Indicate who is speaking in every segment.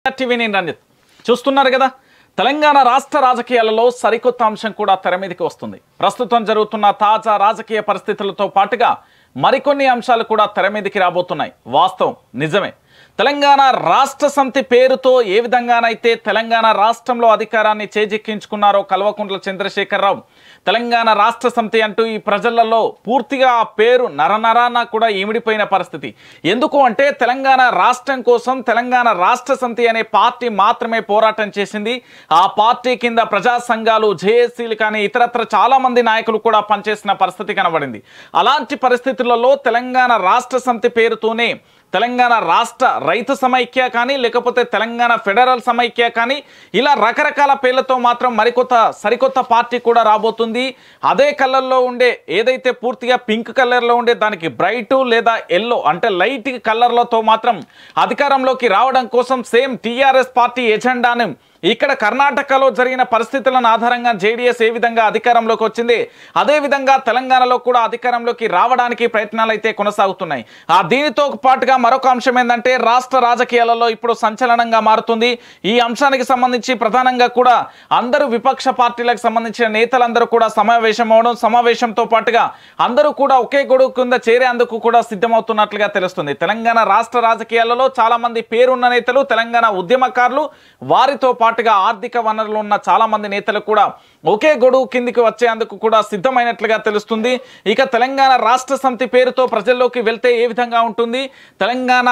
Speaker 1: TV నేను రంజిత్ చూస్తున్నారు కదా తెలంగాణ రాష్ట్ర రాజకీయాలలో సరికొత్త అంశం కూడా తెర మీదకి వస్తుంది ప్రస్తుతం జరుగుతున్న తాజా రాజకీయ పరిస్థితులతో పాటుగా మరికొన్ని అంశాలు కూడా తెర మీదకి రాబోతున్నాయి వాస్తవం నిజమే తెలంగాణ రాష్ట్ర సమితి పేరుతో ఏ విధంగానైతే తెలంగాణ రాష్ట్రంలో అధికారాన్ని చేజిక్కించుకున్నారో కల్వకుంట్ల చంద్రశేఖరరావు తెలంగాణ రాష్ట్ర సమితి అంటూ ఈ ప్రజలలో పూర్తిగా ఆ పేరు నరనరాన కూడా ఇమిడిపోయిన పరిస్థితి ఎందుకు అంటే తెలంగాణ రాష్ట్రం కోసం తెలంగాణ రాష్ట్ర సమితి అనే పార్టీ మాత్రమే పోరాటం చేసింది ఆ పార్టీ కింద ప్రజా సంఘాలు జేఏసీలు కానీ ఇతరత్ర చాలా మంది నాయకులు కూడా పనిచేసిన పరిస్థితి కనబడింది అలాంటి పరిస్థితులలో తెలంగాణ రాష్ట్ర సమితి పేరుతోనే తెలంగాణ రాష్ట్ర రైతు సమైక్య కానీ లేకపోతే తెలంగాణ ఫెడరల్ సమైక్య కానీ ఇలా రకరకాల పేర్లతో మాత్రం మరికొత్త సరికొత్త పార్టీ కూడా రాబోతుంది అదే కలర్లో ఉండే ఏదైతే పూర్తిగా పింక్ కలర్లో ఉండే దానికి బ్రైట్ లేదా ఎల్లో అంటే లైట్ కలర్లతో మాత్రం అధికారంలోకి రావడం కోసం సేమ్ టీఆర్ఎస్ పార్టీ ఎజెండాను ఇక్కడ కర్ణాటకలో జరిగిన పరిస్థితులను ఆధారంగా జేడీఎస్ ఏ విధంగా అధికారంలోకి వచ్చింది అదే విధంగా తెలంగాణలో కూడా అధికారంలోకి రావడానికి ప్రయత్నాలు అయితే కొనసాగుతున్నాయి ఆ దీనితో పాటుగా మరొక అంశం ఏంటంటే రాష్ట్ర రాజకీయాలలో ఇప్పుడు సంచలనంగా మారుతుంది ఈ అంశానికి సంబంధించి ప్రధానంగా కూడా అందరూ విపక్ష పార్టీలకు సంబంధించిన నేతలందరూ కూడా సమావేశం అవడం సమావేశంతో పాటుగా అందరూ కూడా ఒకే గొడుగు కింద చేరేందుకు కూడా సిద్ధమవుతున్నట్లుగా తెలుస్తుంది తెలంగాణ రాష్ట్ర రాజకీయాలలో చాలా మంది పేరున్న నేతలు తెలంగాణ ఉద్యమకారులు వారితో పాటుగా ఆర్థిక వనరులు ఉన్న చాలా మంది నేతలు కూడా ఒకే గొడుగు కిందికి వచ్చేందుకు కూడా సిద్ధమైనట్లుగా తెలుస్తుంది ఇక తెలంగాణ రాష్ట్ర సమితి పేరుతో ప్రజల్లోకి వెళ్తే ఏ విధంగా ఉంటుంది తెలంగాణ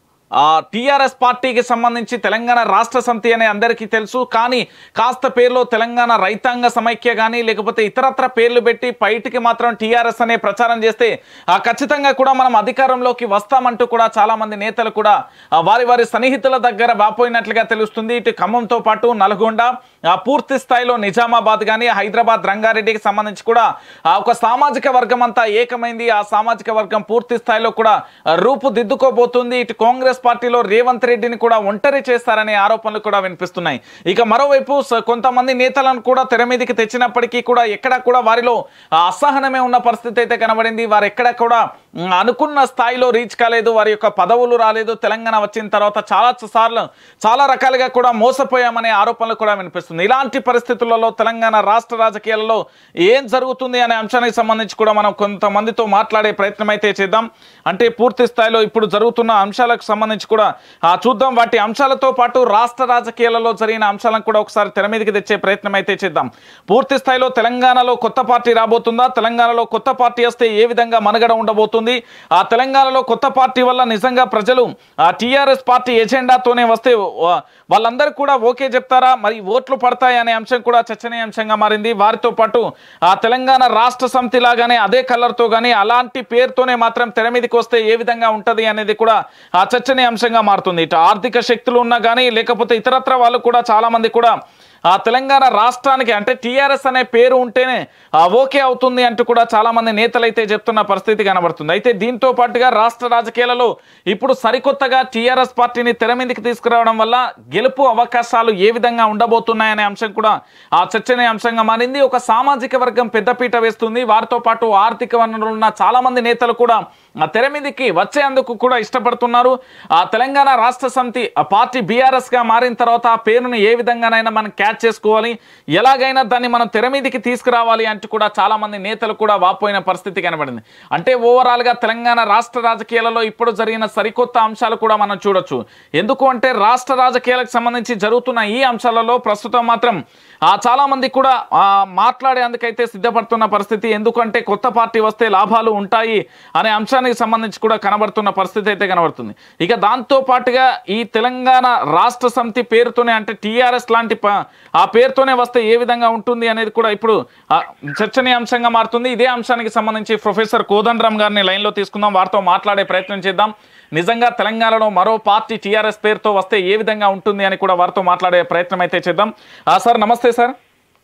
Speaker 1: టీఆర్ఎస్ పార్టీకి సంబంధించి తెలంగాణ రాష్ట్ర సమితి అనే అందరికీ తెలుసు కానీ కాస్త పేరులో తెలంగాణ రైతాంగ సమైక్య కానీ లేకపోతే ఇతరత్ర పేర్లు పెట్టి బయటికి మాత్రం టీఆర్ఎస్ అనే ప్రచారం చేస్తే ఆ, ఖచ్చితంగా కూడా మనం అధికారంలోకి వస్తామంటూ కూడా చాలా మంది నేతలు కూడా ఆ, వారి వారి సన్నిహితుల దగ్గర వాపోయినట్లుగా తెలుస్తుంది ఇటు ఖమ్మంతో పాటు నల్గొండ ఆ, పూర్తి స్థాయిలో నిజామాబాద్ కానీ హైదరాబాద్ రంగారెడ్డికి సంబంధించి కూడా ఆ, ఒక సామాజిక వర్గం అంతా ఏకమైంది ఆ సామాజిక వర్గం పూర్తి స్థాయిలో కూడా ఆ, రూపుదిద్దుకోబోతుంది ఇటు కాంగ్రెస్ పార్టీలో రేవంత్ రెడ్డిని కూడా ఒంటరి చేస్తారనే ఆరోపణలు కూడా వినిపిస్తున్నాయి ఇక మరోవైపు స- కొంతమంది నేతలను కూడా తెర మీదకి తెచ్చినప్పటికీ కూడా ఎక్కడ కూడా వారిలో ఆ, అసహనమే ఉన్న పరిస్థితి అయితే కనబడింది వారు ఎక్కడ కూడా మ్, అనుకున్న స్థాయిలో రీచ్ కాలేదు వారి యొక్క పదవులు రాలేదు తెలంగాణ వచ్చిన తర్వాత చాలా సార్లు చాలా రకాలుగా కూడా మోసపోయామనే ఆరోపణలు కూడా వినిపిస్తుంది ఇలాంటి పరిస్థితులలో తెలంగాణ రాష్ట్ర రాజకీయాలలో ఏం జరుగుతుంది అనే అంశానికి సంబంధించి కూడా మనం కొంతమందితో మాట్లాడే ప్రయత్నం అయితే చేద్దాం అంటే పూర్తి స్థాయిలో ఇప్పుడు జరుగుతున్న అంశాలకు సంబంధించి కూడా ఆ, చూద్దాం వాటి అంశాలతో పాటు రాష్ట్ర రాజకీయాలలో జరిగిన అంశాలను కూడా ఒకసారి తెర మీదకి తెచ్చే ప్రయత్నం అయితే చేద్దాం పూర్తి స్థాయిలో తెలంగాణలో కొత్త పార్టీ రాబోతుందా తెలంగాణలో కొత్త పార్టీ వస్తే ఏ విధంగా మనుగడ ఉండబోతుంది ఆ తెలంగాణలో కొత్త పార్టీ వల్ల నిజంగా ప్రజలు ఆ టీఆర్ఎస్ పార్టీ ఎజెండాతోనే వస్తే వా- వాళ్ళందరూ కూడా ఓకే చెప్తారా మరి ఓట్లు పడతాయి అనే అంశం కూడా చర్చనీయాంశంగా మారింది వారితో పాటు ఆ తెలంగాణ రాష్ట్ర సమితి లాగానే అదే కలర్తో కానీ అలాంటి పేరుతోనే మాత్రం తెర మీదకి వస్తే ఏ విధంగా ఉంటుంది అనేది కూడా ఆ చర్చనీయాంశంగా మారుతుంది ఇటు ఆర్థిక శక్తులు ఉన్నా కానీ లేకపోతే ఇతరత్ర వాళ్ళు కూడా చాలా మంది కూడా ఆ తెలంగాణ రాష్ట్రానికి అంటే టీఆర్ఎస్ అనే పేరు ఉంటేనే ఆ ఓకే అవుతుంది అంటూ కూడా చాలా మంది నేతలు అయితే చెప్తున్న పరిస్థితి కనబడుతుంది అయితే దీంతో పాటుగా రాష్ట్ర రాజకీయాలలో ఇప్పుడు సరికొత్తగా టీఆర్ఎస్ పార్టీని తెర మీదకి తీసుకురావడం వల్ల గెలుపు అవకాశాలు ఏ విధంగా ఉండబోతున్నాయనే అంశం కూడా ఆ చర్చనీయ అంశంగా మారింది ఒక సామాజిక వర్గం పెద్దపీట వేస్తుంది వారితో పాటు ఆర్థిక వనరులు ఉన్న చాలా మంది నేతలు కూడా ఆ తెర మీదకి వచ్చేందుకు కూడా ఇష్టపడుతున్నారు ఆ తెలంగాణ రాష్ట్ర సమితి ఆ పార్టీ బీఆర్ఎస్ గా మారిన తర్వాత ఆ పేరును ఏ విధంగానైనా మనం క్యాచ్ చేసుకోవాలి ఎలాగైనా దాన్ని మనం తెర మీదకి తీసుకురావాలి అంటూ కూడా చాలా మంది నేతలు కూడా వాపోయిన పరిస్థితి కనబడింది అంటే ఓవరాల్ గా తెలంగాణ రాష్ట్ర రాజకీయాలలో ఇప్పుడు జరిగిన సరికొత్త అంశాలు కూడా మనం చూడొచ్చు ఎందుకు అంటే రాష్ట్ర రాజకీయాలకు సంబంధించి జరుగుతున్న ఈ అంశాలలో ప్రస్తుతం మాత్రం ఆ చాలా మంది కూడా ఆ, మాట్లాడేందుకైతే సిద్ధపడుతున్న పరిస్థితి ఎందుకంటే కొత్త పార్టీ వస్తే లాభాలు ఉంటాయి అనే అంశానికి సంబంధించి కూడా కనబడుతున్న పరిస్థితి అయితే కనబడుతుంది ఇక దాంతో పాటుగా ఈ తెలంగాణ రాష్ట్ర సమితి పేరుతోనే అంటే టీఆర్ఎస్ లాంటి ప- ఆ పేరుతోనే వస్తే ఏ విధంగా ఉంటుంది అనేది కూడా ఇప్పుడు ఆ, చర్చనీయాంశంగా మారుతుంది ఇదే అంశానికి సంబంధించి ప్రొఫెసర్ కోదండరామ్ గారిని లైన్లో తీసుకుందాం వారితో మాట్లాడే ప్రయత్నం చేద్దాం నిజంగా తెలంగాణలో మరో పార్టీ టీఆర్ఎస్ పేరుతో వస్తే ఏ విధంగా ఉంటుంది అని కూడా వారితో మాట్లాడే ప్రయత్నం అయితే చేద్దాం ఆ, సార్ నమస్తే సార్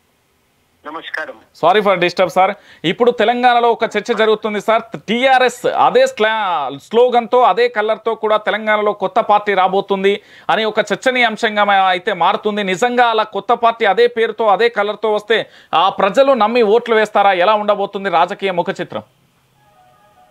Speaker 2: నమస్కారం
Speaker 1: సారీ ఫర్ డిస్టర్బ్ సార్ ఇప్పుడు తెలంగాణలో ఒక చర్చ జరుగుతుంది సార్ టీఆర్ఎస్ అదే స్లా స్లోగన్తో అదే కలర్తో కూడా తెలంగాణలో కొత్త పార్టీ రాబోతుంది అని ఒక చర్చనీయాంశంగా మా- అయితే మారుతుంది నిజంగా అలా కొత్త పార్టీ అదే పేరుతో అదే కలర్తో వస్తే ఆ ప్రజలు నమ్మి ఓట్లు వేస్తారా ఎలా ఉండబోతుంది రాజకీయ ముఖ చిత్రం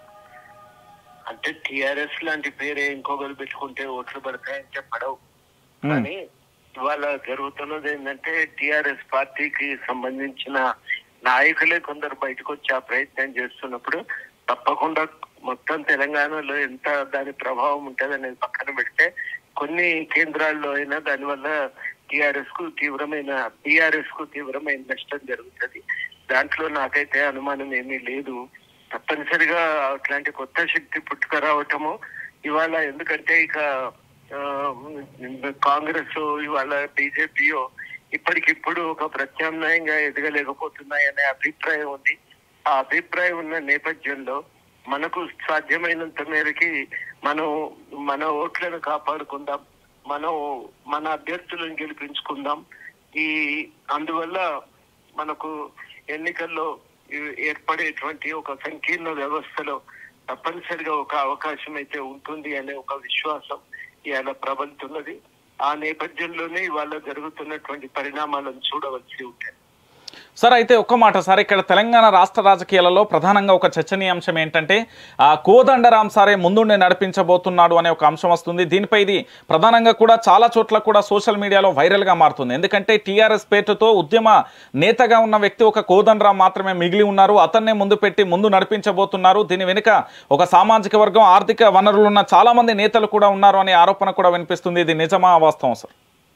Speaker 2: అంటే టిఆర్ఎస్ లాంటి పేరే ఇంకొకరు పెట్టుకుంటే ఓట్లు పడతాయంటే పడవు కానీ ఇవాళ జరుగుతున్నది ఏంటంటే టిఆర్ఎస్ పార్టీకి సంబంధించిన నాయకులే కొందరు బయటకు వచ్చి ఆ ప్రయత్నం చేస్తున్నప్పుడు తప్పకుండా మొత్తం తెలంగాణలో ఎంత దాని ప్రభావం ఉంటుంది అనేది పక్కన పెడితే కొన్ని కేంద్రాల్లో అయినా దానివల్ల టిఆర్ఎస్ కు తీవ్రమైన టిఆర్ఎస్ కు తీవ్రమైన నష్టం జరుగుతుంది దాంట్లో నాకైతే అనుమానం ఏమీ లేదు తప్పనిసరిగా అట్లాంటి కొత్త శక్తి పుట్టుకరావటము ఇవాళ ఎందుకంటే ఇక ఆ, కాంగ్రెస్ ఇవాళ బీజేపీయో ఇప్పటికిప్పుడు ఒక ప్రత్యామ్నాయంగా ఎదగలేకపోతున్నాయనే అభిప్రాయం ఉంది ఆ అభిప్రాయం ఉన్న నేపథ్యంలో మనకు సాధ్యమైనంత మేరకి మనం మన ఓట్లను కాపాడుకుందాం మనం మన అభ్యర్థులను గెలిపించుకుందాం ఈ అందువల్ల మనకు ఎన్నికల్లో ఈ- ఏర్పడేటువంటి ఒక సంకీర్ణ వ్యవస్థలో తప్పనిసరిగా ఒక అవకాశం అయితే ఉంటుంది అనే ఒక విశ్వాసం ఇవాళ ప్రబలుతున్నది ఆ నేపథ్యంలోనే ఇవాళ జరుగుతున్నటువంటి పరిణామాలను చూడవలసి ఉంటాయి
Speaker 1: సార్ అయితే ఒక్క మాట సార్ ఇక్కడ తెలంగాణ రాష్ట్ర రాజకీయాలలో ప్రధానంగా ఒక చర్చనీయాంశం ఏంటంటే ఆ కోదండరాం సారే ముందుండి నడిపించబోతున్నాడు అనే ఒక అంశం వస్తుంది దీనిపై ఇది ప్రధానంగా కూడా చాలా చోట్ల కూడా సోషల్ మీడియాలో వైరల్గా మారుతుంది ఎందుకంటే టీఆర్ఎస్ పేరుతో ఉద్యమ నేతగా ఉన్న వ్యక్తి ఒక కోదండరాం మాత్రమే మిగిలి ఉన్నారు అతన్నే ముందు పెట్టి ముందు నడిపించబోతున్నారు దీని వెనుక ఒక సామాజిక వర్గం ఆర్థిక వనరులు ఉన్న చాలా మంది నేతలు కూడా ఉన్నారు అనే ఆరోపణ కూడా వినిపిస్తుంది ఇది నిజమా వాస్తవం సార్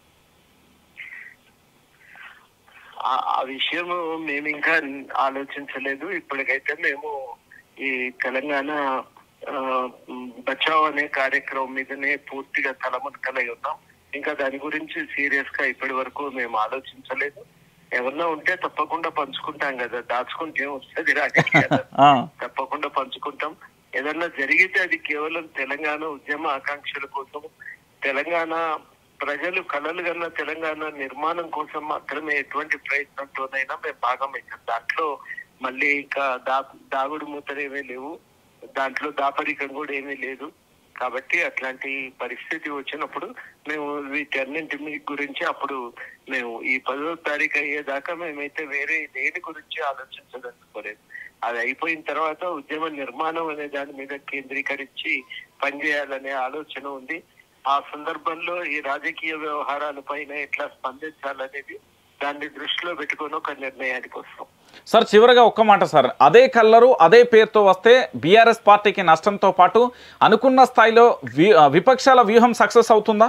Speaker 2: ఆ- ఆ విషయం మేము ఇంకా ఆలోచించలేదు ఇప్పటికైతే మేము ఈ తెలంగాణ ఆ, బచావ్ అనే కార్యక్రమం మీదనే పూర్తిగా తలమునకలై ఉన్నాం ఇంకా దాని గురించి సీరియస్ గా ఇప్పటి వరకు మేము ఆలోచించలేదు ఎవరన్నా ఉంటే తప్పకుండా పంచుకుంటాం కదా దాచుకుంటే వస్తుంది రాజకీయాలు
Speaker 1: ఆ,
Speaker 2: తప్పకుండా పంచుకుంటాం ఏదన్నా జరిగితే అది కేవలం తెలంగాణ ఉద్యమ ఆకాంక్షల కోసం తెలంగాణ ప్రజలు కలలు కన్న తెలంగాణ నిర్మాణం కోసం మాత్రమే ఎటువంటి ప్రయత్నంతోనైనా మేము భాగమవుతాం దాంట్లో మళ్ళీ ఇంకా దా దాగుడు మూతలు ఏమీ లేవు దాంట్లో దాపరికం కూడా ఏమీ లేదు కాబట్టి అట్లాంటి పరిస్థితి వచ్చినప్పుడు మేము వీటన్నింటి మీ గురించి అప్పుడు మేము ఈ పదో తారీఖు అయ్యేదాకా మేమైతే వేరే దేని గురించి ఆలోచించదలుచుకోలేదు అది అయిపోయిన తర్వాత ఉద్యమ నిర్మాణం అనే దాని మీద కేంద్రీకరించి పనిచేయాలనే ఆలోచన ఉంది ఆ సందర్భంలో ఈ రాజకీయ వ్యవహారాల పైన ఎట్లా స్పందించాలనేది దాన్ని దృష్టిలో పెట్టుకొని ఒక నిర్ణయానికి వస్తాం
Speaker 1: సార్ చివరగా ఒక్క మాట సార్ అదే కల్లరు అదే పేరుతో వస్తే బీఆర్ఎస్ పార్టీకి నష్టంతో పాటు అనుకున్న స్థాయిలో వి- విపక్షాల వ్యూహం సక్సెస్ అవుతుందా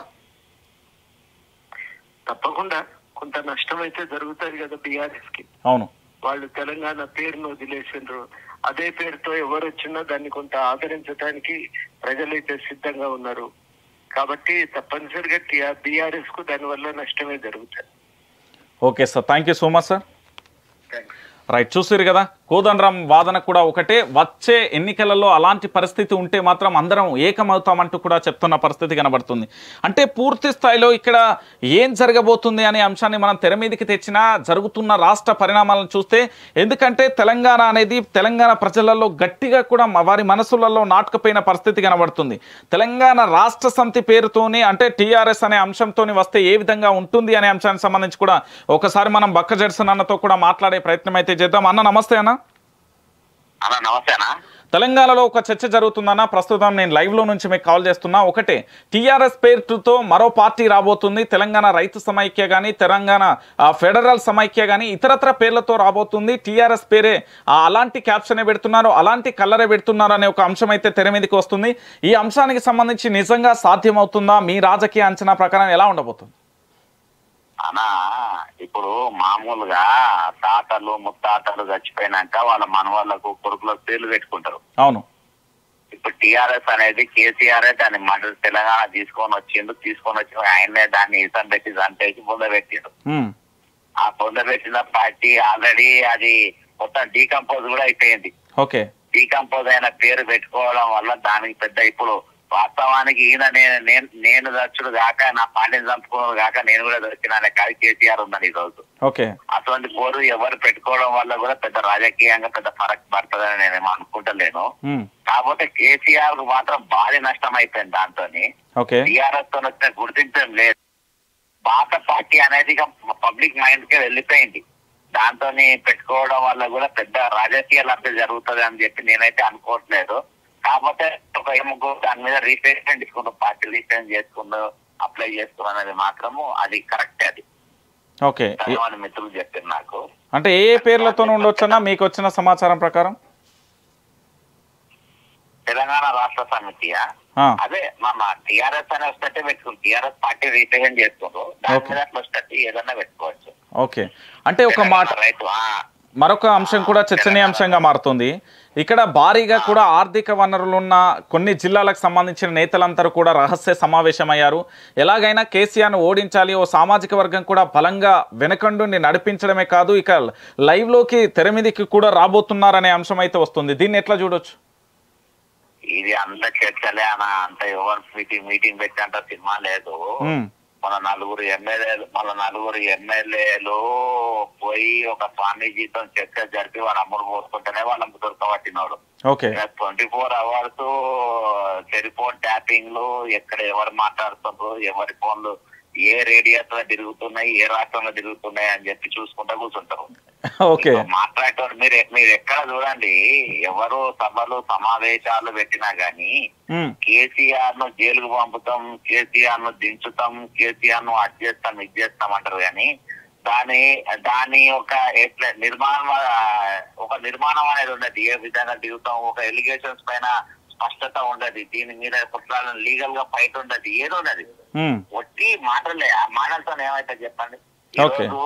Speaker 2: తప్పకుండా కొంత నష్టం అయితే జరుగుతుంది కదా బీఆర్ఎస్ కి
Speaker 1: అవును
Speaker 2: వాళ్ళు తెలంగాణ పేరును వదిలేసిండ్రు అదే పేరుతో ఎవరు వచ్చినా దాన్ని కొంత ఆదరించడానికి ప్రజలైతే సిద్ధంగా ఉన్నారు కాబట్టి తప్పనిసరిగా బీఆర్ఎస్ కు దానివల్ల నష్టమే జరుగుతుంది
Speaker 1: okay sir thank you so much sir
Speaker 2: thanks
Speaker 1: right చూసిరు కదా కోదండరాం వాదన కూడా ఒకటే వచ్చే ఎన్నికలలో అలాంటి పరిస్థితి ఉంటే మాత్రం అందరం ఏకమవుతామంటూ కూడా చెప్తున్న పరిస్థితి కనబడుతుంది అంటే పూర్తి స్థాయిలో ఇక్కడ ఏం జరగబోతుంది అనే అంశాన్ని మనం తెర మీదకి తెచ్చినా జరుగుతున్న రాష్ట్ర పరిణామాలను చూస్తే ఎందుకంటే తెలంగాణ అనేది తెలంగాణ ప్రజలలో గట్టిగా కూడా మ- వారి మనసులలో నాటుకుపోయిన పరిస్థితి కనబడుతుంది తెలంగాణ రాష్ట్ర సమితి పేరుతోని అంటే టీఆర్ఎస్ అనే అంశంతోని వస్తే ఏ విధంగా ఉంటుంది అనే అంశానికి సంబంధించి కూడా ఒకసారి మనం బక్క జడ్సన్ అన్నతో కూడా మాట్లాడే ప్రయత్నం అయితే చేద్దాం అన్న నమస్తే అన్న
Speaker 3: అన్న నమస్తేనా
Speaker 1: తెలంగాణలో ఒక చర్చ జరుగుతుందన్న ప్రస్తుతం నేను లైవ్లో నుంచి మీకు కాల్ చేస్తున్నా ఒకటే టీఆర్ఎస్ పేరుతో మరో పార్టీ రాబోతుంది తెలంగాణ రైతు సమైక్య కానీ తెలంగాణ ఆ, ఫెడరల్ సమైక్య కానీ ఇతరత్ర పేర్లతో రాబోతుంది టీఆర్ఎస్ పేరే ఆ, అలాంటి క్యాప్షనే పెడుతున్నారు అలాంటి కలరే పెడుతున్నారు అనే ఒక అంశం అయితే తెర మీదకి వస్తుంది ఈ అంశానికి సంబంధించి నిజంగా సాధ్యమవుతుందా మీ రాజకీయ అంచనా ప్రకారం ఎలా ఉండబోతుంది
Speaker 3: అన్న ఇప్పుడు మామూలుగా తాతలు ముత్తాతలు చచ్చిపోయినాక వాళ్ళ మనవాళ్ళకు కొడుకులకు పేర్లు పెట్టుకుంటారు
Speaker 1: అవును
Speaker 3: ఇప్పుడు టిఆర్ఎస్ అనేది కేసీఆర్ దాన్ని మన తెలంగాణ తీసుకొని వచ్చిండు తీసుకొని వచ్చి ఆయనే దాన్ని ఇసం పెట్టి చంపేసి పొందబెట్టిండు
Speaker 1: ఉమ్,
Speaker 3: ఆ పొందబెట్టిన పార్టీ ఆల్రెడీ అది మొత్తం డీకంపోజ్ కూడా అయిపోయింది
Speaker 1: ఓకే
Speaker 3: డీకంపోజ్ అయిన పేరు పెట్టుకోవడం వల్ల దానికి పెద్ద ఇప్పుడు వాస్తవానికి ఈయన నేను నేను నేను దచ్చుడు కాక నా పార్టీని చంపుకోవడం కాక నేను కూడా దొరికిన కాదు కేసీఆర్ ఉందని ఈ రోజు
Speaker 1: ఓకే
Speaker 3: అటువంటి పోరు ఎవరు పెట్టుకోవడం వల్ల కూడా పెద్ద రాజకీయంగా పెద్ద ఫరక్ పడుతుందని నేనేమో అనుకుంటలేను
Speaker 1: ఉమ్,
Speaker 3: కాకపోతే కేసీఆర్ కు మాత్రం భారీ నష్టం అయిపోయింది దాంతో
Speaker 1: ఓకే
Speaker 3: టీఆర్ఎస్ తో వచ్చిన గుర్తించడం లేదు పాత పార్టీ అనేది ఇక పబ్లిక్ మైండ్ కి వెళ్ళిపోయింది దాంతో పెట్టుకోవడం వల్ల కూడా పెద్ద రాజకీయ లబ్ధి జరుగుతుంది అని చెప్పి నేనైతే అనుకోవట్లేదు కాకపోతే ఒక ఏమో దాని మీద రిజిస్ట్రేషన్ తీసుకుంటాం పార్టీ రిజిస్ట్రేషన్ చేసుకుంటూ అప్లై చేస్తున్నాం అనేది మాత్రము అది కరెక్ట్ అది
Speaker 1: ఓకే ఏ-
Speaker 3: ధన్యవాద మిత్రులు చెప్పారు నాకు
Speaker 1: అంటే ఏ ఏ పేర్లతో ఉండొచ్చన్నా మీకు వచ్చిన సమాచారం ప్రకారం
Speaker 3: తెలంగాణ రాష్ట్ర సమితియా
Speaker 1: ఆ,
Speaker 3: అదే మన టిఆర్ఎస్ అనే వస్తే పెట్టుకుంటారు టిఆర్ఎస్ పార్టీ రీప్రజెంట్ చేస్తుండ్రు దాని
Speaker 1: Okay.
Speaker 3: మీద అట్లా వస్తే ఏదన్నా పెట్టుకోవచ్చు
Speaker 1: ఓకే అంటే ఒక మాట
Speaker 3: తెలంగాణ రైతు ఆ,
Speaker 1: మరొక అంశం కూడా చర్చనీయాంశంగా మారుతుంది ఇక్కడ భారీగా కూడా ఆర్థిక వనరులున్న కొన్ని జిల్లాలకు సంబంధించిన నేతలందరూ కూడా రహస్య సమావేశమయ్యారు ఎలాగైనా కేసీఆర్ను ఓడించాలి ఓ సామాజిక వర్గం కూడా బలంగా వెనకండుని నడిపించడమే కాదు ఇక లైవ్లోకి తెర మీదకి కూడా రాబోతున్నారనే అంశం అయితే వస్తుంది దీన్ని ఎట్లా చూడొచ్చు
Speaker 3: ఇది అంత చర్చలే అన్న అంత ఎవరు మీటింగ్ మీటింగ్ పెట్టి అంత సినిమా లేదు
Speaker 1: ఉమ్,
Speaker 3: మన నలుగురు ఎమ్మెల్యేలు మన నలుగురు ఎమ్మెల్యేలు పోయి ఒక స్వామీజీతో చర్చ జరిపి వాడు అమ్ముడు పోసుకుంటేనే వాళ్ళని దొరకబట్టినోడు
Speaker 1: okay
Speaker 3: twenty four hours telephone ట్యాపింగ్లు ఎక్కడ ఎవరు మాట్లాడుతుండ్రు ఎవరి ఫోన్లు ఏ రేడియోస్ లో తిరుగుతున్నాయి ఏ రాష్ట్రంలో తిరుగుతున్నాయి అని చెప్పి చూసుకుంటా కూర్చుంటారు
Speaker 1: ఓకే
Speaker 3: మాట్లాడేటోడు మీరు మీరు ఎక్కడ చూడండి ఎవరు సభలు సమావేశాలు పెట్టినా గానీ
Speaker 1: ఉమ్,
Speaker 3: కేసీఆర్ ను జైలుకు పంపుతాం కేసీఆర్ ను దించుతాం కేసీఆర్ ను అది చేస్తాం ఇది చేస్తాం అంటారు కానీ దాని దాని ఒక ఎట్లా నిర్మాణం ఆ, ఒక నిర్మాణం అనేది ఉండదు ఏ విధంగా దిగుతాం ఒక ఎలిగేషన్స్ పైన స్పష్టత ఉండదు దీని మీద కుట్రాలను లీగల్ గా ఫైట్ ఉండదు ఏదో ఉన్నది
Speaker 1: ఉమ్,
Speaker 3: ఒట్టి మాటలే ఆ మాటలతో ఏమైతే చెప్పండి
Speaker 1: Okay.
Speaker 3: ఈరోజు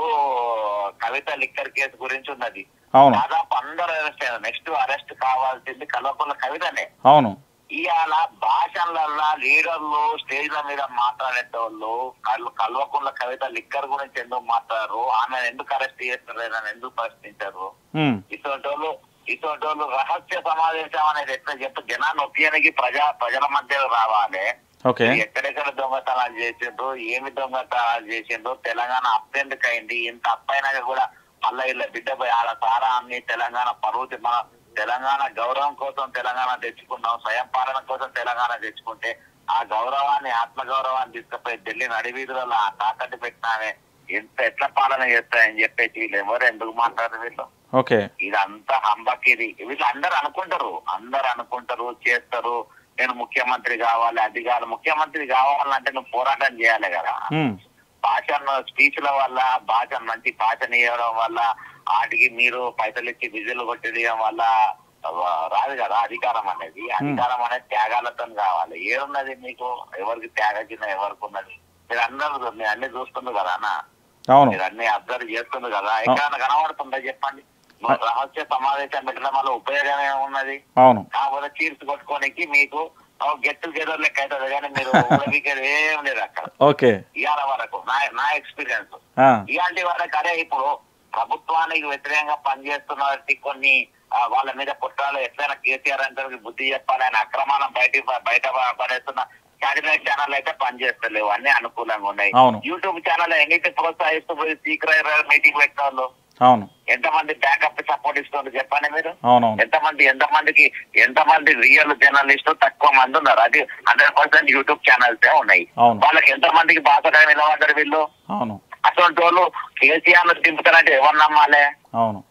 Speaker 3: కవిత లిక్కర్ కేసు గురించి ఉన్నది
Speaker 1: అవును
Speaker 3: దాదాపు అందరూ అరెస్ట్ అయ్యారు నెక్స్ట్ అరెస్ట్ కావాల్సింది కల్వకుల కవితనే
Speaker 1: అవును
Speaker 3: ఇవాళ భాషలల్లా లీడర్లు స్టేజ్ల మీద మాట్లాడేటోళ్ళు కల్ కల్వకుంట్ల కవిత లిక్కర్ గురించి ఎందుకు మాట్లాడరు ఆమె ఎందుకు అరెస్ట్ చేస్తారు అని ఎందుకు ప్రశ్నించారు
Speaker 1: ఉమ్,
Speaker 3: ఇటువంటి ఇటువంటి వాళ్ళు రహస్య సమావేశం అనేది ఎట్లా చెప్పి జనాన్ని ఒప్పియడానికి ప్రజా ప్రజల మధ్య రావాలి
Speaker 1: ఓకే
Speaker 3: ఎక్కడెక్కడ దొంగతనాలు చేసిండ్రు ఏమి దొంగతనాలు చేసిండ్రు తెలంగాణ అప్పెందుకు అయింది ఇంత అప్పైనాక కూడా మళ్ళా ఇలా బిడ్డ పోయి ఆడ సారా అన్ని తెలంగాణ పరువు మన తెలంగాణ గౌరవం కోసం తెలంగాణ తెచ్చుకున్నాం స్వయం పాలన కోసం తెలంగాణ తెచ్చుకుంటే ఆ గౌరవాన్ని ఆత్మ గౌరవాన్ని తీసుకుపోయి ఢిల్లీ నడివీధులలో ఆ తాకట్టు పెట్టినామే ఎంత ఎట్లా పాలన చేస్తాయని చెప్పేసి వీళ్ళు ఎవరు ఎందుకు మాట్లాడరు వీళ్ళు
Speaker 1: ఓకే
Speaker 3: ఇదంతా హంబక్ ఇది వీళ్ళు అందరు అనుకుంటారు అందరు అనుకుంటారు చేస్తారు నేను ముఖ్యమంత్రి కావాలి అది కావాలి ముఖ్యమంత్రి కావాలంటే నువ్వు పోరాటం చేయాలి కదా
Speaker 1: ఉమ్,
Speaker 3: భాషను స్పీచ్ల వల్ల భాష మంచి భాషను ఇవ్వడం వల్ల వాటికి మీరు పైసలు ఇచ్చి విజులు కొట్టేయడం వల్ల ఆ, రాదు కదా అధికారం అనేది అధికారం అనేది త్యాగాలతో కావాలి ఏమున్నది మీకు ఎవరికి త్యాగ చిన్న ఎవరికి ఉన్నది మీరు అందరూ మీరు అన్ని చూస్తుంది కదా అన్న
Speaker 1: అవును
Speaker 3: మీరు అన్ని అబ్జర్వ్ చేస్తుంది కదా ఎక్కడైనా కనబడుతుందా చెప్పండి నువ్వు రహస్య సమావేశం పెట్టడం వల్ల ఉపయోగం ఏమున్నది
Speaker 1: అవును
Speaker 3: కాకపోతే చీర్స్ కొట్టుకోనికి మీకు గెట్ టుగెదర్ లెక్క అవుతుంది కానీ మీరు ఊరబీకేది ఏం లేదు అక్కడ
Speaker 1: ఓకే
Speaker 3: ఇవాళ వరకు నా నా ఎక్స్పీరియన్స్
Speaker 1: ఆ,
Speaker 3: ఇలాంటి వాళ్ళకి అరే ఇప్పుడు ప్రభుత్వానికి వ్యతిరేకంగా పనిచేస్తున్న వారికి కొన్ని ఆ, వాళ్ళ మీద కుట్రాలు ఎట్లయినా కేసీఆర్ అంటే బుద్ధి చెప్పాలి ఆయన అక్రమాలను బయట బయట పడేస్తున్న శాటిలైట్ ఛానల్ అయితే పనిచేస్తలేవు అన్ని అనుకూలంగా ఉన్నాయి
Speaker 1: అవును.
Speaker 3: యూట్యూబ్ ఛానల్ ఎన్నిటి ప్రోత్సహిస్తూ పోయి సీక్రెట్ మీటింగ్ పెట్టిన వాళ్ళు
Speaker 1: అవును
Speaker 3: ఎంతమంది బ్యాకప్ సపోర్ట్ ఇస్తున్నారు చెప్పండి మీరు
Speaker 1: అవునవును
Speaker 3: ఎంతమంది ఎంతమందికి ఎంతమంది రియల్ జర్నలిస్ట్ తక్కువ మంది ఉన్నారు అది హండ్రెడ్ పర్సెంట్ యూట్యూబ్ ఛానల్స్ ఉన్నాయి
Speaker 1: అవును.
Speaker 3: వాళ్ళకి ఎంతమందికి బాధగా నిలబడ్డారు వీళ్ళు
Speaker 1: అవును
Speaker 3: అటువంటి వాళ్ళు కేసీఆర్ ను దింపుతారంటే ఎవరు నమ్మాలి
Speaker 1: అవును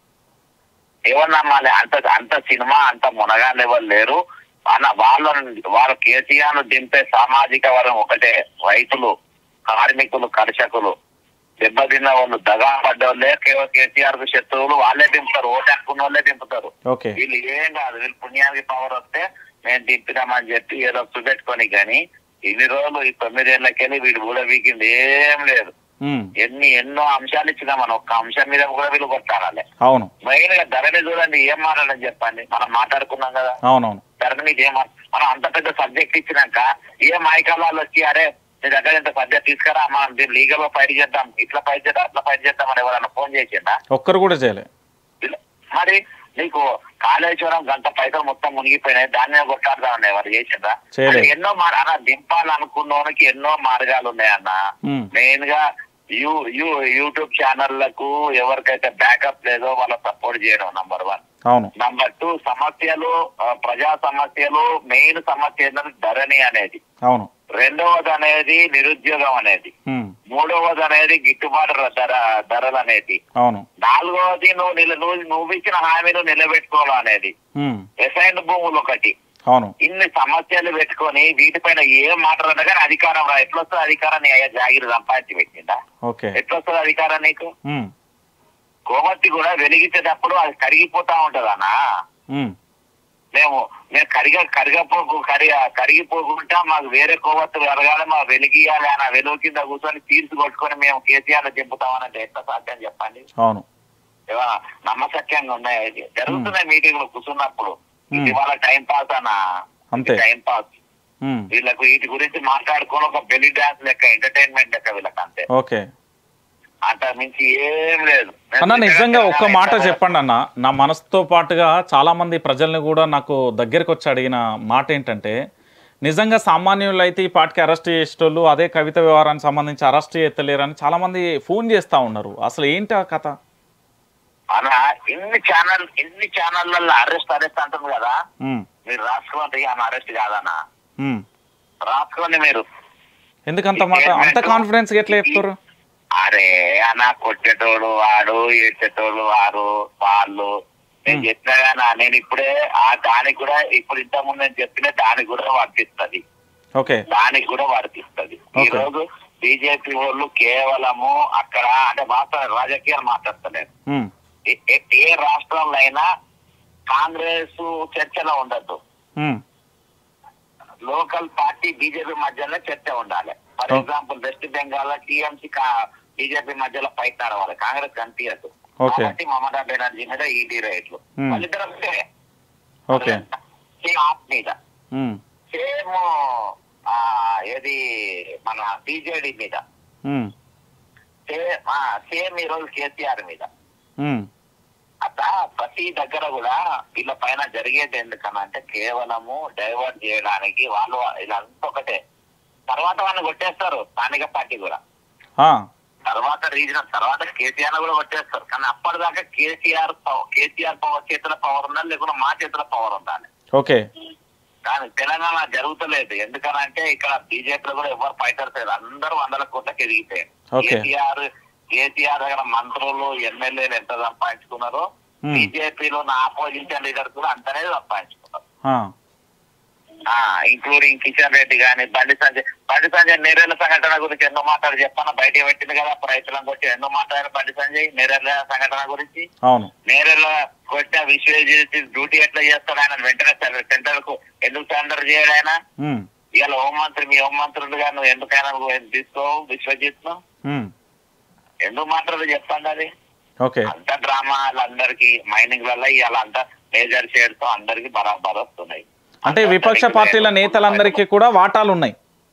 Speaker 3: ఎవరు నమ్మాలి అంత అంత సినిమా అంత మునగాళ్ళు ఎవరు లేరు అన్న వాళ్ళని వాళ్ళు కేసీఆర్ ను దింపే సామాజిక వర్గం ఒకటే రైతులు కార్మికులు కర్షకులు దెబ్బతిన్న వాళ్ళు దగా పడ్డోళ్ళే కేవలం కేసీఆర్ కు శత్రువులు వాళ్ళే దింపుతారు ఓటు హక్కున్న వాళ్ళే దింపుతారు
Speaker 1: ఓకే
Speaker 3: వీళ్ళు ఏం కాదు వీళ్ళు పుణ్యానికి పవర్ వస్తే మేము దింపినామని చెప్పి ఏదో చూపెట్టుకొని కానీ ఇన్ని రోజులు ఈ తొమ్మిదేళ్లకెళ్ళి వీడు కూడా వీకింది ఏం లేదు
Speaker 1: ఉమ్,
Speaker 3: ఎన్ని ఎన్నో అంశాలు ఇచ్చినా మనం ఒక్క అంశం మీద కూడా వీళ్ళు కొట్టాలి
Speaker 1: అవును
Speaker 3: మెయిన్ గా ధరని చూడండి ఏం మాట్లాడని చెప్పండి మనం మాట్లాడుకున్నాం కదా
Speaker 1: అవునవును
Speaker 3: ధరని మీద ఏం మా- మనం అంత పెద్ద సబ్జెక్ట్ ఇచ్చినాక ఏ మైకాలాలు వచ్చి అరే నీ దగ్గర ఇంత సబ్జెక్ట్ తీసుకురా మనం దీన్ని లీగల్ గా ఫైట్ చేద్దాం ఇట్లా ఫైట్ చేద్దాం అట్లా ఫైట్ చేద్దాం అని ఎవరైనా ఫోన్ చేసిందా
Speaker 1: ఒక్కరు కూడా చేయలే
Speaker 3: ఇలా- మరి నీకు కాళేశ్వరం గంట పైసలు మొత్తం మునిగిపోయినాయి దాన్ని మీద కొట్టాడుదామని ఎవరు చేసిందా
Speaker 1: చేయలేదు.
Speaker 3: అంటే ఎన్నో మార్ అన్న దింపాలనుకున్నోనికి ఎన్నో మార్గాలు ఉన్నాయన్న
Speaker 1: ఉమ్,
Speaker 3: మెయిన్ గా యూ యూ యూట్యూబ్ ఛానళ్లకు ఎవరికైతే బ్యాకప్ లేదో వాళ్ళ సపోర్ట్ చేయడం నంబర్ వన్
Speaker 1: అవును
Speaker 3: నంబర్ టూ సమస్యలు ఆ, ప్రజా సమస్యలు మెయిన్ సమస్య ఏంటంటే ధరణి అనేది
Speaker 1: అవును
Speaker 3: రెండవది అనేది నిరుద్యోగం అనేది
Speaker 1: ఉమ్,
Speaker 3: మూడవది అనేది గిట్టుబాటు ర- ధర ధరలు అనేది
Speaker 1: అవును
Speaker 3: నాలుగవది నువ్వు నిల నువ్వు నువ్వు ఇచ్చిన హామీలు నిలబెట్టుకోవాలి అనేది
Speaker 1: ఉమ్,
Speaker 3: ఎసైన్ భూములు ఒకటి
Speaker 1: అవును
Speaker 3: ఇన్ని సమస్యలు పెట్టుకొని వీటిపైన ఏం మాట్లాడదు కానీ అధికారం రా ఎట్లా వస్తుంది అధికారం నీ అయ్యా జాగిరి సంపాదించి పెట్టిందా
Speaker 1: ఓకే
Speaker 3: ఎట్లా వస్తుంది అధికారం నీకు
Speaker 1: ఉమ్,
Speaker 3: కోమర్తి కూడా వెలిగించేటప్పుడు అది కరిగిపోతా ఉంటది అన్న
Speaker 1: ఉమ్,
Speaker 3: మేము మేము కరిగ కరిగపోకు కరిగ కరిగిపోకుండా మాకు వేరే కొవ్వొత్తులు కరగాలి మా వెలిగియాలి అని ఆ వెలుగు కింద కూర్చొని తీర్చి కొట్టుకొని మేము కేసీఆర్ లో చెంపుతామనంటే ఎట్లా సాధ్యం చెప్పండి
Speaker 1: అవును
Speaker 3: ఏమన్నా నమ్మసక్యంగా ఉన్నాయి అది జరుగుతున్నాయి మీటింగ్లు కూర్చున్నప్పుడు
Speaker 1: Hmm.
Speaker 3: ఇది వాళ్ళ టైం పాస్ అన్న
Speaker 1: అంతే.
Speaker 3: టైం పాస్
Speaker 1: ఉమ్,
Speaker 3: వీళ్ళకు వీటి గురించి మాట్లాడుకొని ఒక బెల్లి డాన్స్ లెక్క ఎంటర్టైన్మెంట్ లెక్క వీళ్ళకి అంతే
Speaker 1: ఓకే
Speaker 3: అంత మించి ఏం లేదు
Speaker 1: అన్న నిజంగా ఒక్క మాట చెప్పండి అన్న నా మనసుతో పాటుగా చాలా మంది ప్రజల్ని కూడా నాకు దగ్గరికి వచ్చి అడిగిన మాట ఏంటంటే నిజంగా సామాన్యులు అయితే ఈ పాటికి అరెస్ట్ చేసేటోళ్ళు అదే కవిత వ్యవహారానికి సంబంధించి అరెస్ట్ చేస్తలేరని చాలా మంది ఫోన్ చేస్తా ఉన్నారు అసలు ఏంటి ఆ కథ
Speaker 3: అలా ఇన్ని ఛానల్ ఇన్ని ఛానళ్ళల్లో అరెస్ట్ అరెస్ట్ అంటుంది కదా
Speaker 1: ఉమ్,
Speaker 3: మీరు రాసుకోండి ఆమె అరెస్ట్ కాదన్నా
Speaker 1: ఉమ్.
Speaker 3: రాసుకోండి మీరు
Speaker 1: ఎందుకంత మాట అంత కాన్ఫిడెన్స్ ఎట్లా చెప్తారు
Speaker 3: అరే అన్న కొట్టేటోడు వాడు ఏడ్చేటోడు వారు వాళ్ళు నేను చెప్పినా కానీ నేను ఇప్పుడే ఆ దానికి కూడా ఇప్పుడు ఇంత ముందు నేను చెప్పిన దానికి కూడా వర్తిస్తుంది
Speaker 1: ఓకే
Speaker 3: దానికి కూడా వర్తిస్తుంది ఈ
Speaker 1: Okay.
Speaker 3: రోజు బీజేపీ వాళ్ళు కేవలము అక్కడ అంటే వాస్తవ రాజకీయాలు మాట్లాడతలేదు
Speaker 1: ఉమ్,
Speaker 3: ఏ- ఏ- ఏ రాష్ట్రంలో అయినా కాంగ్రెస్ చర్చలో ఉండద్దు
Speaker 1: ఉమ్,
Speaker 3: లోకల్ పార్టీ బీజేపీ మధ్యలో చర్చ ఉండాలి for
Speaker 1: Okay.
Speaker 3: Example West Bengal TMC BJP మధ్యలో ఫైట్ నడవాలి కాంగ్రెస్ కనిపించదు
Speaker 1: Okay.
Speaker 3: కాబట్టి మమతా బెనర్జీ మీద ఈడీ రైట్లు
Speaker 1: Hmm.
Speaker 3: వాళ్ళిద్దరు ఒకటే.
Speaker 1: ఓకే
Speaker 3: సేమ్ ఆప్ మీద
Speaker 1: ఉమ్,
Speaker 3: సేమ్ ఆ, ఏది మన బీజేడీ మీద
Speaker 1: ఉమ్,
Speaker 3: సేమ్ ఆ, సేమ్ ఈ రోజు కేసీఆర్ మీద
Speaker 1: ఉమ్,
Speaker 3: అట్లా ప్రతి దగ్గర కూడా వీళ్ళ పైన జరిగేది ఎందుకన్నా అంటే కేవలము డైవర్ట్ చేయడానికి వాళ్ళు ఇదంతా ఒకటే తర్వాత వాళ్ళని కొట్టేస్తారు స్థానిక పార్టీ కూడా
Speaker 1: ఆ,
Speaker 3: తర్వాత రీజనల్ తర్వాత కేసీఆర్ కూడా కొట్టేస్తారు కానీ అప్పటిదాకా కేసీఆర్ పవ- కేసీఆర్ పవర్ చేతుల పవర్ ఉండాలి లేకుండా మా చేతుల పవర్ ఉండాలి
Speaker 1: ఓకే
Speaker 3: కానీ తెలంగాణ జరుగుతలేదు ఎందుకనంటే ఇక్కడ బీజేపీలో కూడా ఎవరు ఫైటర్స్ లేదు అందరూ వందల కోట్లకి ఎదిగిపోయారు
Speaker 1: Okay.
Speaker 3: కేసీఆర్ కేసీఆర్ దగ్గర మంత్రులు ఎమ్మెల్యేలు ఎంత సంపాదించుకున్నారో
Speaker 1: Hmm.
Speaker 3: బీజేపీలో ఉన్న ఆపోజిషన్ లీడర్స్ కూడా అంతనే సంపాదించుకున్నారు
Speaker 1: ఆ,
Speaker 3: ఆ ఇంక్లూడింగ్ కిషన్ రెడ్డి గాని బండి సంజయ్ బండి సంజయ్ నేరేళ్ల సంఘటన గురించి ఎన్నో మాట్లాడు చెప్పాను బయట పెట్టింది కదా రైతులను కొట్టి ఎన్నో మాట్లాడారు బండి సంజయ్ నేరేళ్ల సంఘటన గురించి
Speaker 1: అవును
Speaker 3: నేరేళ్ల కొట్టిన విశ్వజిత్ డ్యూటీ ఎట్లా చేస్తాడు ఆయన వెంటనే సెంటర్ కు ఎందుకు సరెండర్ చేయడు ఆయన
Speaker 1: ఉమ్,
Speaker 3: ఇవాళ హోంమంత్రి మీ హోంమంత్రులుగా నువ్వు ఎందుకైనా నువ్వు తీసుకోవు విశ్వజిత్ ను
Speaker 1: ఉమ్,
Speaker 3: ఎందుకు మాట్లాడు చెప్పండి అది
Speaker 1: ఓకే
Speaker 3: అంత డ్రామాలందరికి మైనింగ్ వల్ల ఇవాళ అంతా మేజర్ షేర్ తో అందరికి బరాబర్ వస్తున్నాయి
Speaker 1: అంటే విపక్ష పార్టీల నేతలందరికీ కూడా వాటాలు ఉన్నాయి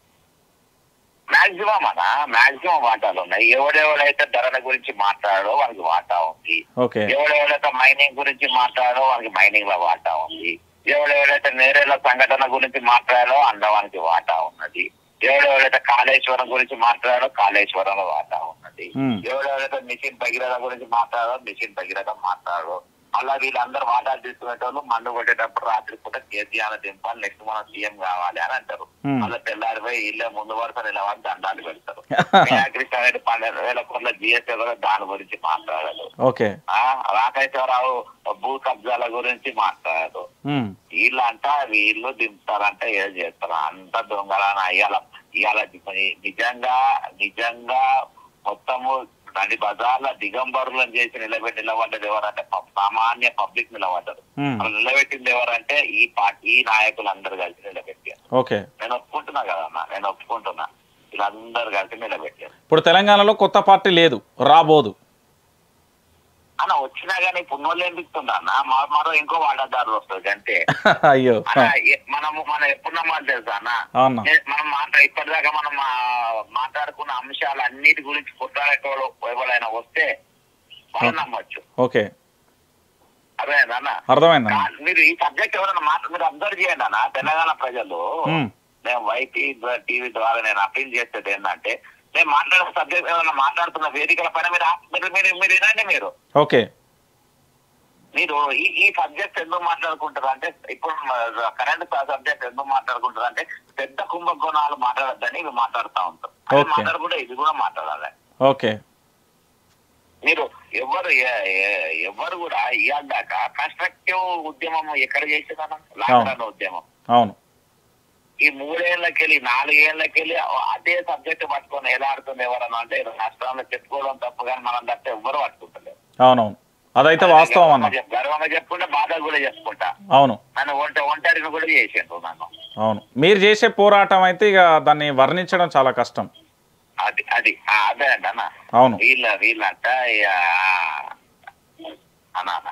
Speaker 3: మాక్సిమం అన్న మాక్సిమం వాటాలు ఉన్నాయి ఎవడెవడైతే ధరల గురించి మాట్లాడో వానికి వాటా ఉంది
Speaker 1: ఓకే
Speaker 3: ఎవడెవడైతే మైనింగ్ గురించి మాట్లాడో వానికి మైనింగ్ లో వాటా ఉంది ఎవడెవడైతే నేరేళ్ల సంఘటన గురించి మాట్లాడో అందవానికి వాటా ఉన్నది ఎవడెవడైతే కాళేశ్వరం గురించి మాట్లాడో కాళేశ్వరంలో వాటా ఉన్నది
Speaker 1: Hmm.
Speaker 3: ఎవడెవడైతే మిషన్ భగీరథ గురించి మాట్లాడో మిషన్ భగీరథ మాట్లాడో అలా వీళ్ళందరూ వాటాలు తీసుకునేటోళ్ళు మందు కొట్టేటప్పుడు రాత్రి పూట కేసీఆర్ దింపాలి నెక్స్ట్ మనం సీఎం కావాలి అని అంటారు
Speaker 1: Hmm.
Speaker 3: మళ్ళీ తెల్లారిపోయి ఇల్లే ముందు వరుస నిలవని దండాలు పెడతారు కృష్ణారెడ్డి పన్నెండు వేల కోట్ల జిఎస్టీ కూడా దాని గురించి మాట్లాడారు
Speaker 1: ఓకే
Speaker 3: ఆ రాకేశ్వరరావు భూ కబ్జాల గురించి మాట్లాడారు
Speaker 1: ఉమ్,
Speaker 3: వీళ్ళంట వీళ్ళు దింపుతారంట ఏం చేస్తారు అంత దొంగలన ఇవాళ ఇవాళ నిజంగా నిజంగా మొత్తము నడి బజార్ల దిగంబరులను చేసి నిలబెట్టి నిలబడ్డది ఎవరంటే ప- సామాన్య పబ్లిక్ నిలబడ్డారు
Speaker 1: ఉమ్,
Speaker 3: వాళ్ళు నిలబెట్టింది ఎవరంటే ఈ పార్టీ ఈ నాయకులు అందరు కలిసి నిలబెట్టారు
Speaker 1: ఓకే
Speaker 3: నేను ఒప్పుకుంటున్నా కదన్నా నేను ఒప్పుకుంటున్నా వీళ్ళందరూ కలిసి నిలబెట్టారు
Speaker 1: ఇప్పుడు తెలంగాణలో కొత్త పార్టీ లేదు రాబోదు
Speaker 3: అన్న వచ్చినా కానీ పున్నోళ్ళు ఏం పిస్తుందా అన్న మా- మరో ఇంకో వాటాదారులు వస్తుంది అంతే
Speaker 1: అయ్యో
Speaker 3: అన్న, ఎ- మనము మనం ఎప్పుడున్నామో తెలుసా అన్న
Speaker 1: అవునా
Speaker 3: ఏ- మనం మాట ఇప్పటిదాకా మనం ఆ, మాట్లాడుకున్న అంశాలు అన్నిటి గురించి కొట్లాడేటోళ్ళు ఎవరైనా వస్తే వాళ్ళు నమ్మొచ్చు
Speaker 1: ఓకే
Speaker 3: అదే అన్న
Speaker 1: అర్థమైందన్న
Speaker 3: కా- మీరు ఈ సబ్జెక్ట్ ఎవరైనా మాట మీరు అబ్జర్వ్ చేయండి అన్న తెలంగాణ ప్రజలు
Speaker 1: ఉమ్,
Speaker 3: నేను వైపీ టీవీ ద్వారా నేను అప్పీల్ చేసేది ఏంటంటే నేను మాట్లాడే సబ్జెక్ట్ ఏమైనా మాట్లాడుతున్న వేదికల పైన మీరు ఆ- మీరు మీరు మీరు వినండి మీరు
Speaker 1: ఓకే
Speaker 3: మీరు ఈ ఈ సబ్జెక్ట్ ఎందుకు మాట్లాడుకుంటారు అంటే ఇప్పుడు కరెంట్ సబ్జెక్ట్ ఎందుకు మాట్లాడుకుంటారు అంటే పెద్ద కుంభకోణాలు మాట్లాడద్దని ఇవి మాట్లాడుతూ ఉంటారు అది
Speaker 1: Okay.
Speaker 3: మాట్లాడకుండా ఇది కూడా మాట్లాడాలి
Speaker 1: ఓకే
Speaker 3: మీరు ఎవరు ఎ- ఎ- ఎవరు కూడా ఇవాళ దాకా కన్స్ట్రక్టివ్ ఉద్యమం ఎక్కడ చేసేదన్నా లాక్డౌన్ ఉద్యమం
Speaker 1: అవును
Speaker 3: ఈ మూడేళ్లకెళ్ళి నాలుగేళ్లకెళ్ళి అదే సబ్జెక్ట్ పట్టుకొని ఎలా ఆడుతుంది ఎవరన్నా అంటే రాష్ట్రంలో చెప్పుకోవడం తప్పు కానీ మనం తప్ప ఎవ్వరు పట్టుకుంటలేరు
Speaker 1: అవునవును అదైతే వాస్తవం అన్న
Speaker 3: గర్వంగా చెప్పుకుంటే బాధ కూడా చెప్పుకుంటా
Speaker 1: అవును
Speaker 3: నన్ను ఒంట ఒంటరిని కూడా చేసిండ్రు నన్ను
Speaker 1: అవును మీరు చేసే పోరాటం అయితే ఇక దాన్ని వర్ణించడం చాలా కష్టం
Speaker 3: అది అది ఆ, అదే అండి అన్న
Speaker 1: అవును
Speaker 3: వీళ్ళ వీళ్ళంట ఇక, ఆ, అన్న అన్న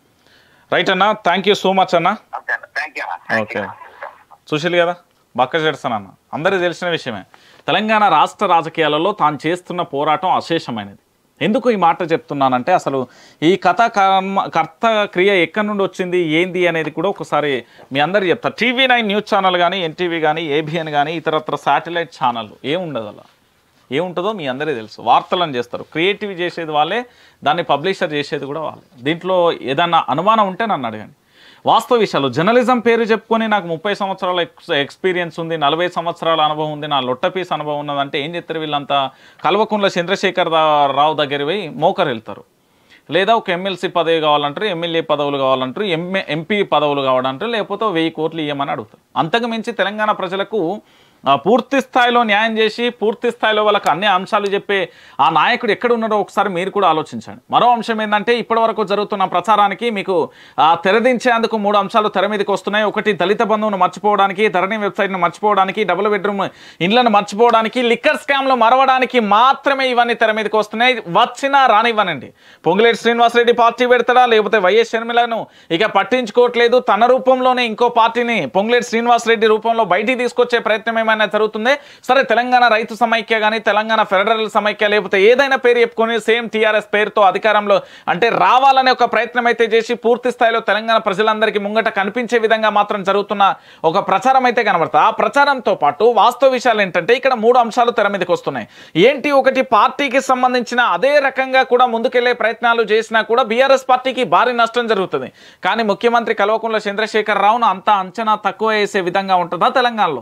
Speaker 1: రైట్ అన్న థ్యాంక్ యూ సో మచ్ అన్న
Speaker 3: ఓకే అన్న థ్యాంక్ యూ అన్న థ్యాంక్ యూ
Speaker 1: ఓకే. సుశీల్ కదా బక్క చేస్తాను అన్న అందరికీ తెలిసిన విషయమే తెలంగాణ రాష్ట్ర రాజకీయాలలో తాను చేస్తున్న పోరాటం అశేషమైనది ఎందుకు ఈ మాట చెప్తున్నానంటే అసలు ఈ కథ కర్మ కర్త క్రియ ఎక్కడి నుండి వచ్చింది ఏంది అనేది కూడా ఒకసారి మీ అందరు చెప్తారు టీవీ నైన్ న్యూస్ ఛానల్ కానీ ఎన్టీవీ కానీ ఏబిఎన్ కానీ ఇతరత్ర శాటిలైట్ ఛానల్ ఏముండదు అలా ఏముంటుందో మీ అందరికీ తెలుసు వార్తలను చేస్తారు క్రియేటివ్ చేసేది వాళ్ళే దాన్ని పబ్లిషర్ చేసేది కూడా వాళ్ళే దీంట్లో ఏదన్నా అనుమానం ఉంటే నన్ను అడగండి వాస్తవ విషయాలు జర్నలిజం పేరు చెప్పుకొని నాకు ముప్పై సంవత్సరాల ఎక్స్ ఎక్స్పీరియన్స్ ఉంది నలభై సంవత్సరాల అనుభవం ఉంది నా లొట్టపీస్ అనుభవం ఉన్నదంటే ఏం చెప్తారు వీళ్ళంతా కల్వకుంట్ల చంద్రశేఖర్ దా- రావు దగ్గర పోయి మోకరు వెళ్తారు లేదా ఒక ఎమ్మెల్సీ పదవి కావాలంటారు ఎమ్మెల్యే పదవులు కావాలంటారు ఎంఏ ఎంపీ పదవులు కావాలంటారు లేకపోతే ఓ వెయ్యి కోట్లు ఇవ్వమని అడుగుతారు అంతకు మించి తెలంగాణ ప్రజలకు ఆ, పూర్తి స్థాయిలో న్యాయం చేసి పూర్తి స్థాయిలో వాళ్ళకి అన్ని అంశాలు చెప్పే ఆ నాయకుడు ఎక్కడ ఉన్నారో ఒకసారి మీరు కూడా ఆలోచించండి మరో అంశం ఏంటంటే ఇప్పటివరకు జరుగుతున్న ప్రచారానికి మీకు ఆ, తెరదించేందుకు మూడు అంశాలు తెర మీదకి వస్తున్నాయి ఒకటి దళిత బంధువును మర్చిపోవడానికి ధరణి వెబ్సైట్ను మర్చిపోవడానికి డబుల్ బెడ్రూమ్ ఇండ్లను మర్చిపోవడానికి లిక్కర్ స్కామ్లు మరవడానికి మాత్రమే ఇవన్నీ తెర మీదకి వస్తున్నాయి వచ్చినా రానివ్వనండి పొంగులేటి శ్రీనివాసరెడ్డి పార్టీ పెడతాడా లేకపోతే వైఎస్ షర్మిలను ఇక పట్టించుకోవట్లేదు తన రూపంలోనే ఇంకో పార్టీని పొంగులేటి శ్రీనివాసరెడ్డి రూపంలో బయటికి తీసుకొచ్చే ప్రయత్నం ఏమైనా జరుగుతుంది సరే తెలంగాణ రైతు సమైక్య కానీ తెలంగాణ ఫెడరల్ సమైక్య లేకపోతే ఏదైనా పేరు చెప్పుకొని సేమ్ టీఆర్ఎస్ పేరుతో అధికారంలో అంటే రావాలనే ఒక ప్రయత్నం అయితే చేసి పూర్తి స్థాయిలో తెలంగాణ ప్రజలందరికీ ముంగట కనిపించే విధంగా మాత్రం జరుగుతున్న ఒక ప్రచారం అయితే కనబడుతుంది ఆ ప్రచారంతో పాటు వాస్తవ విషయాలు ఏంటంటే ఇక్కడ మూడు అంశాలు తెర మీదకి వస్తున్నాయి ఏంటి ఒకటి పార్టీకి సంబంధించిన అదే రకంగా కూడా ముందుకెళ్లే ప్రయత్నాలు చేసినా కూడా బీఆర్ఎస్ పార్టీకి భారీ నష్టం జరుగుతుంది కానీ ముఖ్యమంత్రి కల్వకుంట్ల చంద్రశేఖర్ రావును అంత అంచనా తక్కువ వేసే విధంగా ఉంటుందా తెలంగాణలో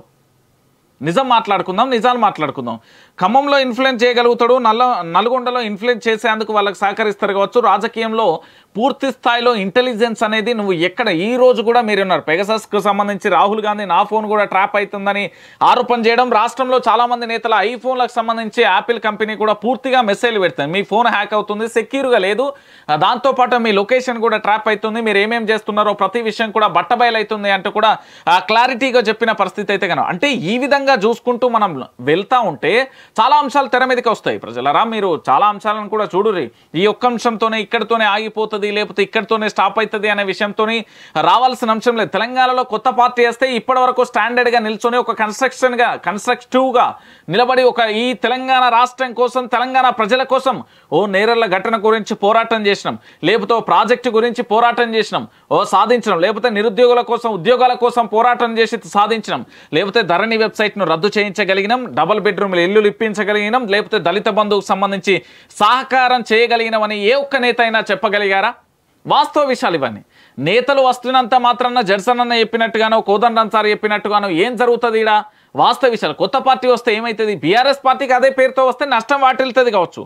Speaker 1: నిజం మాట్లాడుకుందాం నిజాలు మాట్లాడుకుందాం ఖమ్మంలో ఇన్ఫ్లుయెన్స్ చేయగలుగుతాడు నల్ల నల్గొండలో ఇన్ఫ్లుయెన్స్ చేసేందుకు వాళ్ళకి సహకరిస్తారు కావచ్చు రాజకీయంలో పూర్తి స్థాయిలో ఇంటెలిజెన్స్ అనేది నువ్వు ఎక్కడ ఈ రోజు కూడా మీరు ఉన్నారు పెగసస్కు సంబంధించి రాహుల్ గాంధీ నా ఫోన్ కూడా ట్రాప్ అవుతుందని ఆరోపణ చేయడం రాష్ట్రంలో చాలా మంది నేతల ఐఫోన్లకు సంబంధించి యాపిల్ కంపెనీ కూడా పూర్తిగా మెసేజ్లు పెడుతుంది మీ ఫోన్ హ్యాక్ అవుతుంది సెక్యూర్గా లేదు దాంతోపాటు మీ లొకేషన్ కూడా ట్రాప్ అవుతుంది మీరు ఏమేం చేస్తున్నారో ప్రతి విషయం కూడా బట్టబయలవుతుంది అంటూ కూడా ఆ, క్లారిటీగా చెప్పిన పరిస్థితి అయితే కనుక అంటే ఈ విధంగా చూసుకుంటూ మనం వెళ్తా ఉంటే చాలా అంశాలు తెర మీదకి వస్తాయి ప్రజలరా మీరు చాలా అంశాలను కూడా చూడురి ఈ ఒక్క అంశంతోనే ఇక్కడితోనే ఆగిపోతుంది లేకపోతే ఇక్కడితోనే స్టాప్ అవుతుంది అనే విషయంతోని రావాల్సిన అంశం లేదు తెలంగాణలో కొత్త పార్టీ వేస్తే ఇప్పటి వరకు స్టాండర్డ్ గా నిల్చొని ఒక కన్స్ట్రక్షన్ గా కన్స్ట్రక్టివ్ గా నిలబడి ఒక ఈ తెలంగాణ రాష్ట్రం కోసం తెలంగాణ ప్రజల కోసం ఓ నేరళ్ల ఘటన గురించి పోరాటం చేసినాం లేకపోతే ఓ ప్రాజెక్టు గురించి పోరాటం చేసినాం ఓ సాధించడం లేకపోతే నిరుద్యోగుల కోసం ఉద్యోగాల కోసం పోరాటం చేసి సాధించడం లేకపోతే ధరణి వెబ్సైట్ ను రద్దు చేయించగలిగినాం డబుల్ బెడ్రూమ్ ఇల్లు ఇప్పించగలిగినాం లేకపోతే దళిత బంధువుకు సంబంధించి సహకారం చేయగలిగినామని ఏ ఒక్క నేత అయినా చెప్పగలిగారా వాస్తవ విషయాలు ఇవన్నీ నేతలు వస్తున్నంత మాత్రాన జడ్సన్ అన్న చెప్పినట్టుగానో కోదండన్ సార్ చెప్పినట్టుగానో ఏం జరుగుతుంది ఈడ వాస్తవ విషయాలు కొత్త పార్టీ వస్తే ఏమవుతుంది బీఆర్ఎస్ పార్టీకి అదే పేరుతో వస్తే నష్టం వాటిల్తుంది కావచ్చు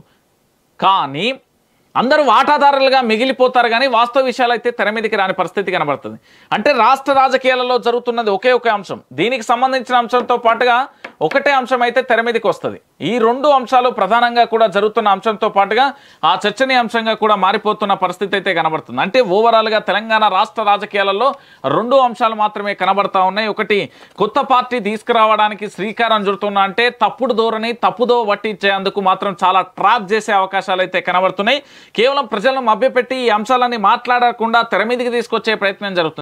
Speaker 1: కానీ అందరూ వాటాదారులుగా మిగిలిపోతారు కానీ వాస్తవ విషయాలు అయితే తెర మీదకి రాని పరిస్థితి కనబడుతుంది అంటే రాష్ట్ర రాజకీయాలలో జరుగుతున్నది ఒకే ఒకే అంశం దీనికి సంబంధించిన అంశంతో పాటుగా ఒకటే అంశం అయితే తెర మీదకి వస్తుంది ఈ రెండు అంశాలు ప్రధానంగా కూడా జరుగుతున్న అంశంతో పాటుగా ఆ చర్చనీయాంశంగా కూడా మారిపోతున్న పరిస్థితి అయితే కనబడుతుంది అంటే ఓవరాల్గా తెలంగాణ రాష్ట్ర రాజకీయాలలో రెండు అంశాలు మాత్రమే కనబడతా ఉన్నాయి ఒకటి కొత్త పార్టీ తీసుకురావడానికి శ్రీకారం చుడుతున్నా అంటే తప్పుడు ధోరణి తప్పుదో పట్టించేందుకు మాత్రం చాలా ట్రాప్ చేసే అవకాశాలు అయితే కనబడుతున్నాయి కేవలం ప్రజలను మభ్యపెట్టి ఈ అంశాలన్నీ మాట్లాడకుండా తెర మీదకి తీసుకొచ్చే ప్రయత్నం జరుగుతుంది